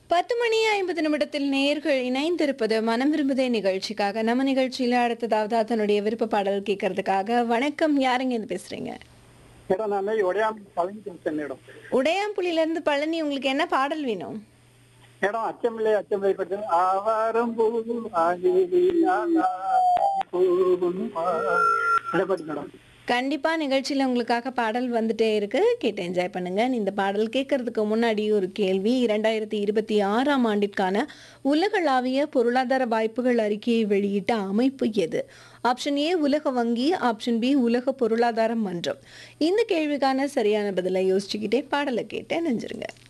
பத்து மணி ஐம்பது நிமிடத்தில் நேர்கள் இணைந்திருப்பது மனம் விரும்புதே நிகழ்ச்சிக்காக நம்ம நிகழ்ச்சியில அடுத்ததாவது தன்னுடைய விருப்ப பாடல் கேட்கறதுக்காக வணக்கம் யாருங்க இருந்து பேசுறீங்க மேடம் நான் உடையாம பழனி பேசுறேன் மேடம் உடையாம்புலியில இருந்து பழனி உங்களுக்கு என்ன பாடல் வேணும் மேடம் அச்சமில்லை அச்சமில்லை பற்றி ஆவாரம் போகும் போகும் பாட்டு மேடம் கண்டிப்பா நிகழ்ச்சியில உங்களுக்காக பாடல் வந்துட்டே இருக்கு கேட்டு என்ஜாய் பண்ணுங்க இந்த பாடல் கேட்கறதுக்கு முன்னாடி ஒரு கேள்வி இரண்டாயிரத்தி இருபத்தி ஆறாம் ஆண்டிற்கான உலகளாவிய பொருளாதார வாய்ப்புகள் அறிக்கையை வெளியிட்ட அமைப்பு எது ஆப்ஷன் ஏ உலக வங்கி ஆப்ஷன் பி உலக பொருளாதார மன்றம் இந்த கேள்விக்கான சரியான பதிலை யோசிச்சுக்கிட்டே பாடலை கேட்டு நெஞ்சிருங்க